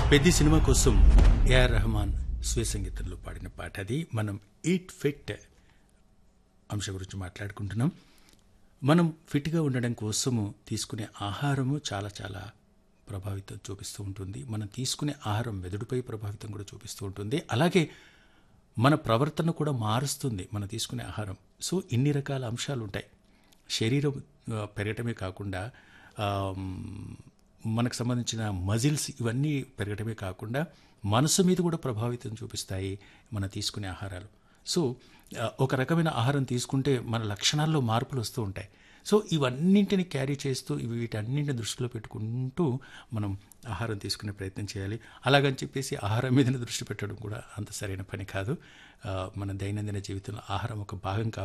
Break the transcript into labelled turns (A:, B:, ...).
A: పెద్ద సినిమా కోసం ఏఆర్ రెహమాన్ స్వీయ సంగీతంలో పాడిన పాట అది మనం ఈట్ ఫిట్ అంశం గురించి మాట్లాడుకుంటున్నాం మనం ఫిట్గా ఉండడం కోసము తీసుకునే ఆహారము చాలా చాలా ప్రభావితం చూపిస్తూ ఉంటుంది మనం తీసుకునే ఆహారం మెదడుపై ప్రభావితం కూడా చూపిస్తూ ఉంటుంది అలాగే మన ప్రవర్తన కూడా మారుస్తుంది మనం తీసుకునే ఆహారం సో ఇన్ని రకాల అంశాలు ఉంటాయి శరీరం ఆ, పెరగటమే కాకుండా ఆమ్, మనకు సంబంధించిన మజిల్స్ ఇవన్నీ పెరగటమే కాకుండా మనసు మీద కూడా ప్రభావితం చూపిస్తాయి మనం తీసుకునే ఆహారాలు సో ఆ, ఒక రకమైన ఆహారం తీసుకుంటే మన లక్షణాల్లో మార్పులు వస్తూ ఉంటాయి సో ఇవన్నింటిని క్యారీ చేస్తూ ఇవి వీటన్నింటిని దృష్టిలో పెట్టుకుంటూ మనం ఆహారం తీసుకునే ప్రయత్నం చేయాలి అలాగని చెప్పేసి ఆహారం మీదనే దృష్టి పెట్టడం కూడా అంత సరైన పని కాదు ఆ, మన దైనందిన జీవితంలో ఆహారం ఒక భాగం కాబట్టి